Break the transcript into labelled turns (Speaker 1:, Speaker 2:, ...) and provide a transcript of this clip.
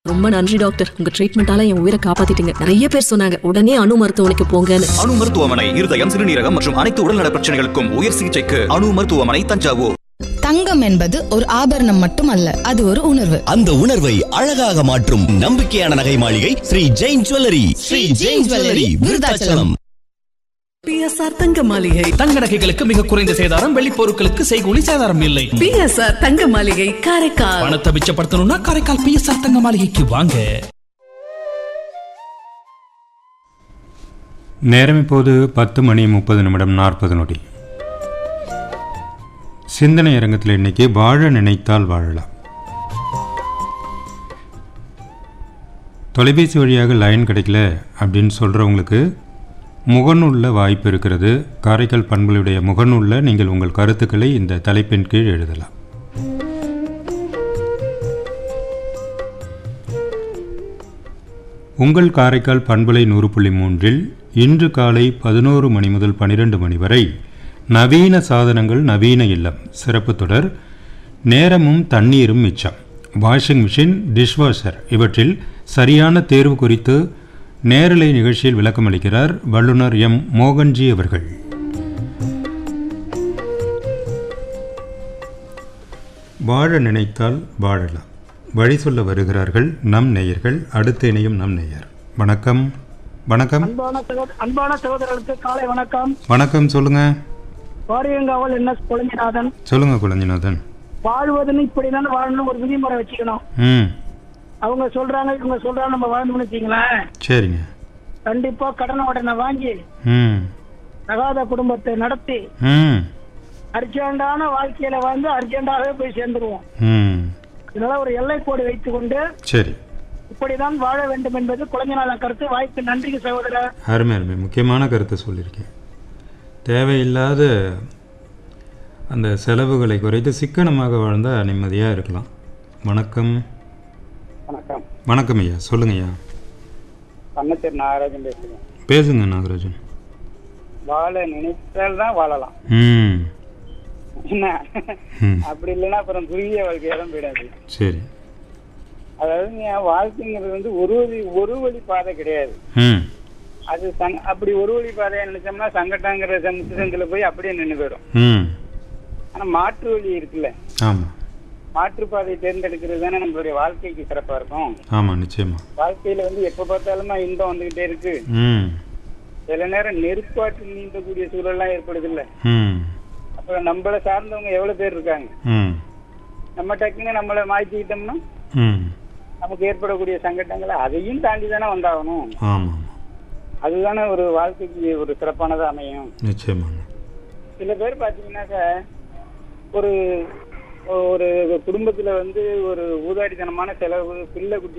Speaker 1: ரொம்ப நன்றி டாக்டர் உங்க ட்ரீட்மெண்டால என் உயிரை காப்பாத்திட்டீங்க நிறைய பேர் சொன்னாங்க உடனே அணு மருத்துவமனைக்கு போங்கன்னு
Speaker 2: அணு மருத்துவமனை இருதயம் சிறுநீரகம் மற்றும் அனைத்து உடல்நல பிரச்சனைகளுக்கும் உயர் சிகிச்சைக்கு அணு மருத்துவமனை தஞ்சாவூர்
Speaker 3: தங்கம் என்பது ஒரு ஆபரணம் மட்டுமல்ல அது ஒரு உணர்வு
Speaker 4: அந்த உணர்வை அழகாக மாற்றும் நம்பிக்கையான நகை மாளிகை Sri Jain jewellery Sri Jain jewellery Virudhachalam
Speaker 5: BSR தங்க மாளிகை
Speaker 6: தங்க நகைகளுக்கு மிக குறைந்த சேதாரம் வெள்ளி பொருட்களுக்கு செய்கூலி சேதாரம் இல்லை
Speaker 5: பிஎஸ்ஆர் தங்க மாளிகை காரைக்கால்
Speaker 6: பணத்தை மிச்சப்படுத்தணும்னா காரைக்கால் பிஎஸ்ஆர் தங்க மாளிகைக்கு வாங்க
Speaker 7: நேரம் இப்போது பத்து மணி முப்பது நிமிடம் நாற்பது நொடி சிந்தனை அரங்கத்தில் இன்னைக்கு வாழ நினைத்தால் வாழலாம் தொலைபேசி வழியாக லைன் கிடைக்கல அப்படின்னு சொல்கிறவங்களுக்கு முகநூலில் வாய்ப்பு இருக்கிறது காரைக்கால் பண்புகளுடைய முகநூலில் நீங்கள் உங்கள் கருத்துக்களை இந்த தலைப்பின் கீழ் எழுதலாம் உங்கள் காரைக்கால் பண்பலை நூறு புள்ளி மூன்றில் இன்று காலை பதினோரு மணி முதல் பன்னிரெண்டு மணி வரை நவீன சாதனங்கள் நவீன இல்லம் சிறப்பு தொடர் நேரமும் தண்ணீரும் மிச்சம் வாஷிங் மிஷின் டிஷ்வாஷர் இவற்றில் சரியான தேர்வு குறித்து நேரலை நிகழ்ச்சியில் விளக்கமளிக்கிறார் வல்லுநர் எம் மோகன்ஜி அவர்கள் வாழ நினைத்தால் வாழலாம் வழி சொல்ல வருகிறார்கள் நம் நேயர்கள் அடுத்த இணையும் நம் நேயர் வணக்கம் வணக்கம்
Speaker 8: அன்பான சகோதர அன்பான சகோதரர்களுக்கு காலை வணக்கம்
Speaker 7: வணக்கம் சொல்லுங்க
Speaker 8: வாரியங்காவல் என் எஸ் குழந்தைநாதன்
Speaker 7: சொல்லுங்க குழந்தைநாதன்
Speaker 8: வாழ்வதுன்னு இப்படிதான் வாழணும் ஒரு விதிமுறை வச்சுக்கணும்
Speaker 7: ம்
Speaker 8: அவங்க சொல்றாங்க இவங்க சொல்றாங்க நம்ம வாழணும்னு வச்சுங்களேன்
Speaker 7: சரிங்க
Speaker 8: கண்டிப்பா கடனை உடனே வாங்கி
Speaker 7: ம்
Speaker 8: தகாத குடும்பத்தை நடத்தி
Speaker 7: ம்
Speaker 8: அர்ஜென்டான வாழ்க்கையில வந்து அர்ஜென்டாவே போய் சேர்ந்துருவோம்
Speaker 7: ம்
Speaker 8: இதனால ஒரு எல்லை கோடு வைத்துக் கொண்டு
Speaker 7: சரி
Speaker 8: இப்படிதான் வாழ வேண்டும் என்பது குழந்தைநாதன் கருத்து வாய்ப்பு நன்றி சகோதரர்
Speaker 7: அருமை அருமை முக்கியமான கருத்தை சொல்லியிருக்கேன் தேவையில்லாத அந்த செலவுகளை குறைத்து சிக்கனமாக வாழ்ந்தால் நிம்மதியாக இருக்கலாம் வணக்கம்
Speaker 8: வணக்கம்
Speaker 7: வணக்கம் ஐயா சொல்லுங்க ஐயா
Speaker 8: கண்ணச்சேரி நாகராஜன் பேசுகிறேன்
Speaker 7: பேசுங்க நாகராஜன்
Speaker 8: வாழ நினைத்தால் தான் வாழலாம்
Speaker 7: ம்
Speaker 8: என்ன
Speaker 7: ம்
Speaker 8: அப்படி இல்லைன்னா அப்புறம் குறுகிய வாழ்க்கையா தான் போயிடாது
Speaker 7: சரி
Speaker 8: அதாவது என் வாழ்க்கைங்கிறது வந்து ஒரு வழி ஒரு வழி பாதை கிடையாது
Speaker 7: ம்
Speaker 8: அது சங் அப்படி ஒரு வழி பாதையை நினைச்சோம்னா சங்கட்டாங்கிற சமுத்திரத்துல போய் அப்படியே நின்று போயிடும்
Speaker 7: ம்
Speaker 8: ஆனா மாற்று வழி இருக்குல்ல
Speaker 7: ஆமாம்
Speaker 8: மாற்று பாதையை தேர்ந்தெடுக்கிறது தானே நம்மளுடைய வாழ்க்கைக்கு சிறப்பா இருக்கும்
Speaker 7: ஆமாம் நிச்சயமா
Speaker 8: வாழ்க்கையில வந்து எப்ப பார்த்தாலுமா இன்பம் வந்துகிட்டே இருக்கு
Speaker 7: ம்
Speaker 8: சில நேரம் நெருப்பாற்றில் நீந்தக்கூடிய சூழல்லாம் ஏற்படுது இல்ல
Speaker 7: ம்
Speaker 8: அப்புறம் நம்மளை சார்ந்தவங்க எவ்வளவு பேர் இருக்காங்க
Speaker 7: ம்
Speaker 8: நம்ம டக்குன்னு நம்மளை மாற்றிக்கிட்டோம்னா
Speaker 7: ம்
Speaker 8: நமக்கு ஏற்படக்கூடிய சங்கடங்களை அதையும் தாண்டி தானே வந்தாகணும்
Speaker 7: ஆமாம்
Speaker 8: அதுதானே ஒரு வாழ்க்கைக்கு ஒரு சிறப்பானதா அமையும்
Speaker 7: நிச்சயமாங்க
Speaker 8: சில பேர் பாத்தீங்கன்னாக்க ஒரு ஒரு குடும்பத்துல வந்து ஒரு ஊதாரித்தனமான செலவு பிள்ளை குட்டி